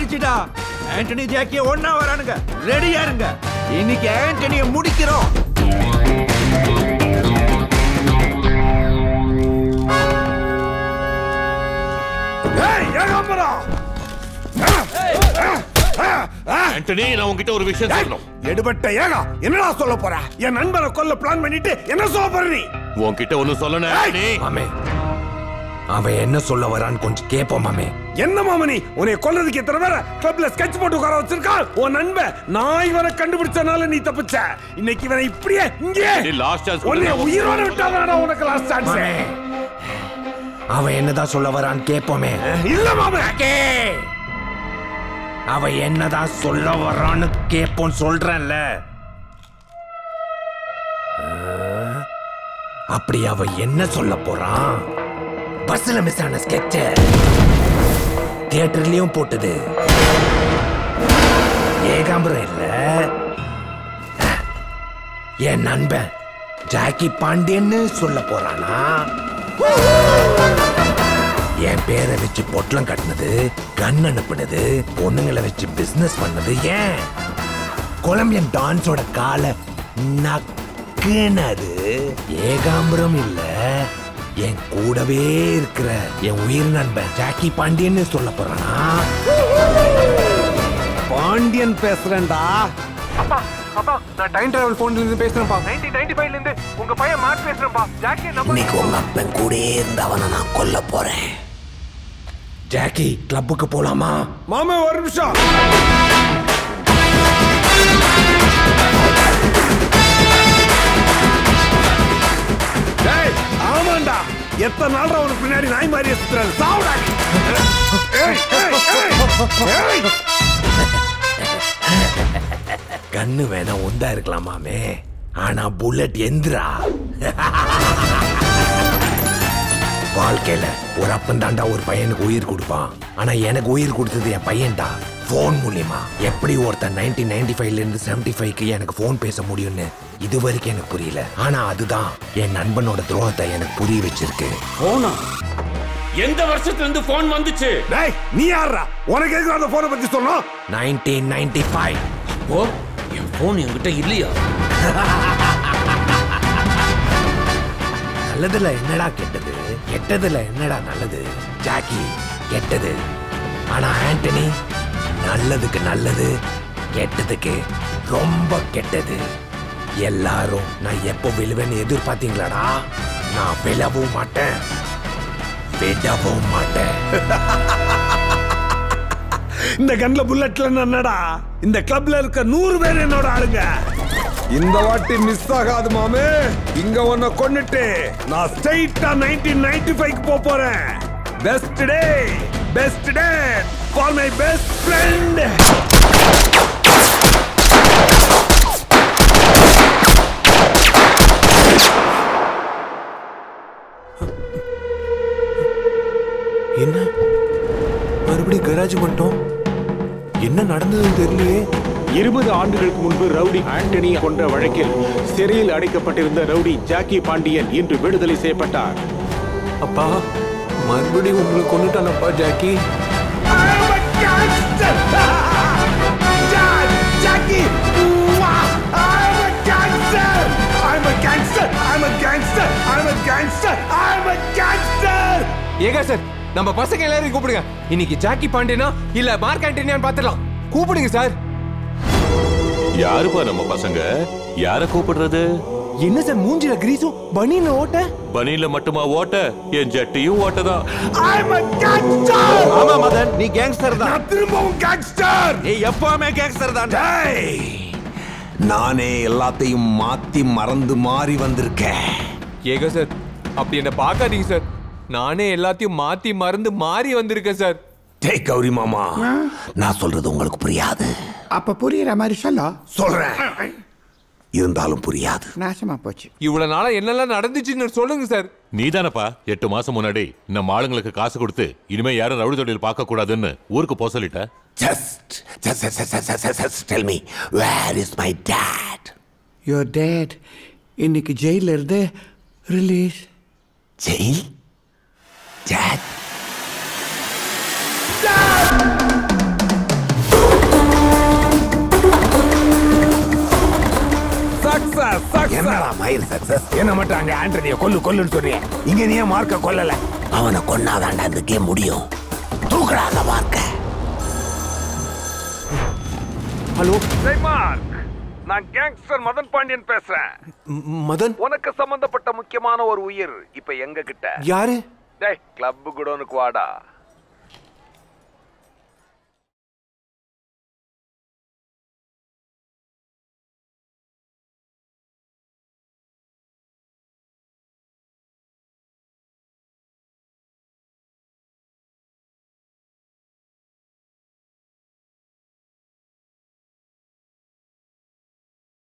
ஆயிடுச்சுடா ஆண்டனி ஜாக்கிய ஒன்னா வரானுங்க ரெடியா இருங்க இன்னைக்கு ஆண்டனிய முடிக்கிறோம் ஆண்டனி நான் உன்கிட்ட ஒரு விஷயம் சொல்லணும் எடுபட்ட ஏகா என்னடா சொல்ல போற என் நண்பரை கொல்ல பிளான் பண்ணிட்டு என்ன சொல்ல போற நீ உன்கிட்ட ஒண்ணு சொல்லணும் ஆண்டனி மாமே அவன் என்ன சொல்ல வரான்னு கொஞ்சம் கேட்போம் மாமே என்ன மாமனி உன்னை கொல்லதுக்கு எத்தனை பேர கிளப்ல ஸ்கெட்ச் போட்டு உட்கார வச்சிருக்கான் உன் நண்பன் நான் இவனை கண்டுபிடிச்சனால நீ தப்பிச்ச இன்னைக்கு இவனை இப்படியே இங்கே நீ last chance உன்னை கொடுங்க. உயிரோட விட்டாதாடா உனக்கு லாஸ்ட் சான்ஸ் மாமே அவன் என்னதான் சொல்ல வரான்னு கேட்போமே இல்ல மாமே அவன் என்னதான் சொல்ல வரான்னு கேட்போம் சொல்றேன்ல ஆ, அப்படி அவ என்ன சொல்ல போறான் பஸ்ல மிஸ் ஆன ஸ்கெட்ச தியேட்டர்லயும் போட்டது ஏகாம்பரம் இல்ல என் நண்பன் ஜாக்கி பாண்டியன்னு சொல்ல போறானா என் பேரை வச்சு பொட்டலம் கட்டினது கன் அனுப்புனது பொண்ணுங்களை வச்சு பிசினஸ் பண்ணது ஏன் கொலம்பியன் டான்ஸோட காலை நக்குனது ஏகாம்பரம் இல்ல என் கூடவே இருக்கிற என் உயிர் நண்பன் ஜாக்கி பாண்டியன்னு சொல்ல போறானா பாண்டியன் பேசுறேன்டா அப்பா அப்பா நான் டைம் டிராவல் போன்ல இருந்து பேசுறேன்ப்பா நைன்டீன் நைன்டி ஃபைவ்ல இருந்து உங்க பையன் மார்க் பேசுறேன்ப்பா ஜாக்கி நம்ம இன்னைக்கு உங்க அப்பன் கூடயே இருந்து அவனை நான் கொல்ல போறேன் ஜாக்கி கிளப்புக்கு போலாமா மாமா ஒரு நிமிஷம் டேய், ஆமாண்டா எத்தனை நாள் உனக்கு பின்னாடி நாய் மாதிரி சுத்துறாரு சாவுடா நீ. ஏய், ஏய், ஏய், ஏய். கண்ணு வேணா ஒந்தா இருக்கலாமாமே ஆனா புல்லட் எந்திரா வாழ்க்கையில ஒரு அப்பன் தாண்டா ஒரு பையனுக்கு உயிர் கொடுப்பான் ஆனா எனக்கு உயிர் கொடுத்தது என் பையன்டா போன் மூலியமா எப்படி ஒருத்தன் நைன்டீன் நைன்டி ஃபைவ்ல இருந்து செவன்டி ஃபைவ்க்கு எனக்கு போன் பேச முடியும்னு இது வரைக்கும் எனக்கு புரியல ஆனா அதுதான் என் நண்பனோட துரோகத்தை எனக்கு புரிய வச்சிருக்கு போனா எந்த வருஷத்துல இருந்து போன் வந்துச்சு டேய் நீ யாரா உனக்கு எதுக்கு அந்த போனை பத்தி சொன்னோம் நைன்டீன் நைன்டி ஃபைவ் ஓ என் போன் என்கிட்ட இல்லையா நல்லதுல என்னடா கெட்டது கெட்டதுல என்னடா நல்லது ஜாக்கி கெட்டது ஆனா ஆண்டனி நல்லதுக்கு நல்லது கெட்டதுக்கு ரொம்ப கெட்டது எல்லாரும் நான் எப்போ விழுவேன்னு எதிர்பார்த்தீங்களாடா நான் விழவும் மாட்டேன் விடவும் மாட்டேன் இந்த கன்ல புல்லட்ல என்னடா இந்த கிளப்ல இருக்க நூறு பேர் என்னோட ஆளுங்க இந்த வாட்டி மிஸ் ஆகாது மாமே இங்க உன்னை கொன்னுட்டு நான் ஸ்ட்ரைட்டா நைன்டீன் நைன்டி ஃபைவ் போக போறேன் best day best day for my best friend என்ன மறுபடியும் கராஜ் பண்ணிட்டோம் என்ன நடந்ததுன்னு தெரியலையே இருபது ஆண்டுகளுக்கு முன்பு ரவுடி ஆண்டனி கொன்ற வழக்கில் சிறையில் அடைக்கப்பட்டிருந்த ரவுடி ஜாக்கி பாண்டியன் இன்று விடுதலை செய்யப்பட்டார் அப்பா மறுபடியும் உங்களை கொண்டுட்டானப்பா Jackie Jackie! I'm a gangster! I'm a gangster! I'm a gangster! I'm a gangster! I'm a gangster! ஏகா சார் நம்ம பசங்க எல்லாரையும் கூப்பிடுங்க இன்னைக்கு ஜாக்கி பாண்டியனா இல்ல மார்க் ஆண்டனியான்னு பாத்துடலாம் கூப்பிடுங்க சார் யாருப்பா நம்ம பசங்க யார கூப்பிடுறது என்ன சார் மூஞ்சில கிரீஸும் பனின்னு ஓட்ட பனியில மட்டுமா ஓட்ட என் ஜட்டியும் ஓட்டதான் I'm a gangster! ஆமா மதன் நீ கேங்ஸ்டர் தான் நான் திரும்பவும் gangster! நீ எப்பவுமே கேங்ஸ்டர் தான் டேய்! நானே எல்லாத்தையும் மாத்தி மறந்து மாறி வந்திருக்கேன் ஏகா சார் அப்படி என்ன பார்க்காதீங்க சார் நானே எல்லாத்தையும் மாத்தி மறந்து மாறி வந்திருக்கேன் சார் டேய் கௌரி மாமா நான் சொல்றது உங்களுக்கு புரியாது அப்ப புரியுற மாதிரி சொல்ல சொல்றேன் இருந்தாலும் புரியாது நாசமா போச்சு இவ்வளவு நாளா என்னெல்லாம் நடந்துச்சுன்னு சொல்லுங்க சார் நீதானப்பா எட்டு மாசம் முன்னாடி நம்ம ஆளுங்களுக்கு காசு கொடுத்து இனிமே யாரும் ரவுடி தொழில் பார்க்க கூடாதுன்னு ஊருக்கு போக சொல்லிட்ட just just tell me where is my dad your dad இன்னைக்கு ஜெயில இருந்து ரிலீஸ் ஜெயில் டாட் சக்சஸ் என்னடா மயிர் சக்சஸ் என்ன மட்டும் அங்க ஆண்டனிய கொல்லு கொல்லுன்னு சொன்னீங்க இங்க நீ ஏன் மார்க்க கொல்லல அவனை கொன்னாதாண்டா அந்த கேம் முடியும் தூக்குடா அந்த மார்க்க ஹலோ மார்க் நான் கேங்ஸ்டர் மதன் பாண்டியன் பேசுறேன் மதன் உனக்கு சம்பந்தப்பட்ட முக்கியமான ஒரு உயிர் இப்ப எங்க கிட்ட யாரு டேய் கிளப் குடோனுக்கு வாடா